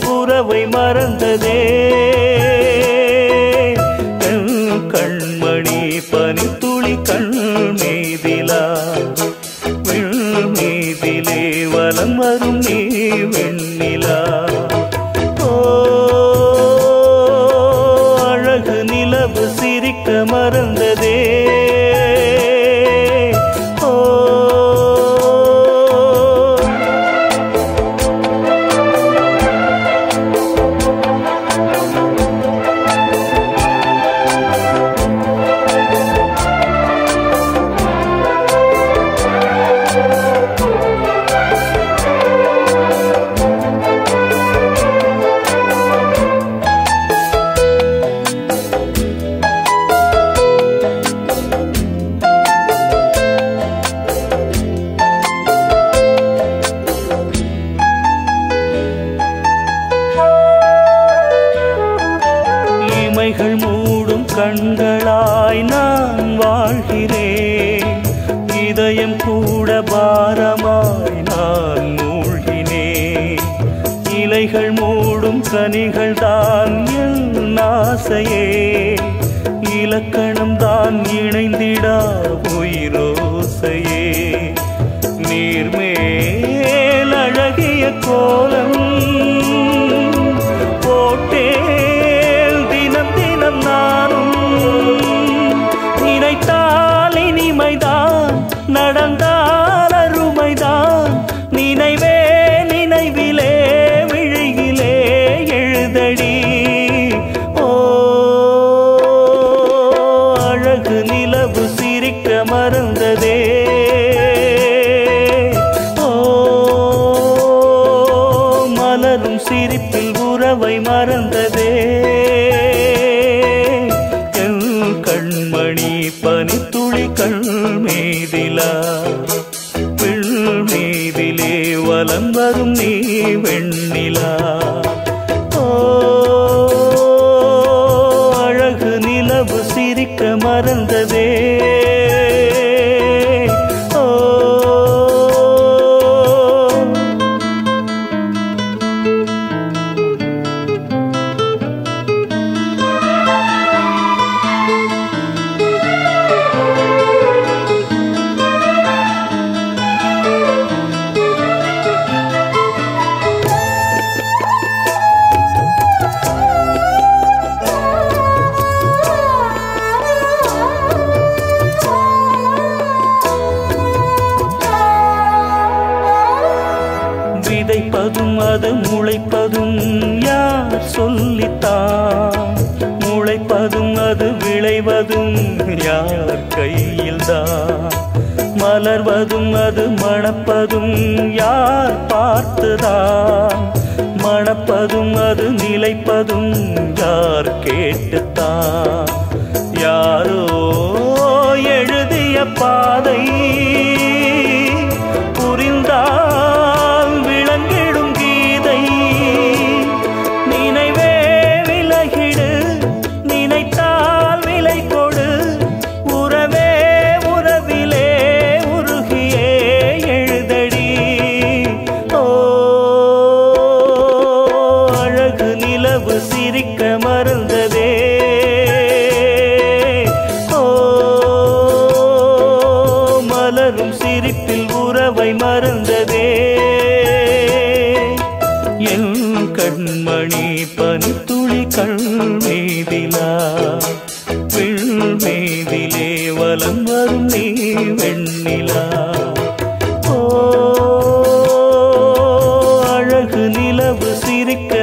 உறவை மறந்ததே என் கண்மணி பனித்துளி கண் மீதிலா விழ் மீதிலே வலம் வரும் நீ வெண்ணிலா ஓ அழகு நிலவு சிரிக்க மறந்ததே ஓ இமைகள் மூடும் கண்களாய் நான் வாழ்கிறேன் இதயம் கூட பாரமாய் நான் மூழ்கினேன் இலைகள் மூடும் கனிகள் தான் என் ஆசையே இலக்கணம் தான் இணைந்திடா உயிரோசையே நீர்மேல் அழகிய கோலம் போட்டேல் தினம் தினம் நானும் நினைத்தால் இனிமைதான் நடந்தால் அருமைதான் நினைவே நினைவிலே விழியிலே எழுதடி ஓ அழகு நிலவு சிரிக்க மறந்ததே ஓ மலரும் சிரிப்பில் உறவை மறந்ததே என் கண்மணி பனித்துளி கண் மீதிலா பிள் மீதிலே வலம் வரும் நீ வெண்ணிலா ஓ அழகு நிலவு சிரிக்க மறந்ததே ஓ விதைப்பதும் அது முளைப்பதும் யார் சொல்லித்தான் முளைப்பதும் அது விளைவதும் யார் கையில்தான் மலர்வதும் அது மணப்பதும் யார் பார்த்துதான் மணப்பதும் அது நிலைப்பதும் யார் கேட்டுத்தான் யாரோ எழுதிய பாதை புரிந்தால் விளங்கிடும் கீதை நினைவே விலகிடு நினைத்தால் விலை கொடு உறவே உறவிலே உருகியே எழுதடி ஓ அழகு நிலவு சிரிக்க மறந்ததே ஓ மலரும் சிரிப்பில் உறவை மறந்ததே என் கண்மணி பனித்துளி கண் மீதிலா விழ் மீதிலே வலம் வரும் நீ வெண்ணிலா ஓ அழகு நிலவு சிரிக்க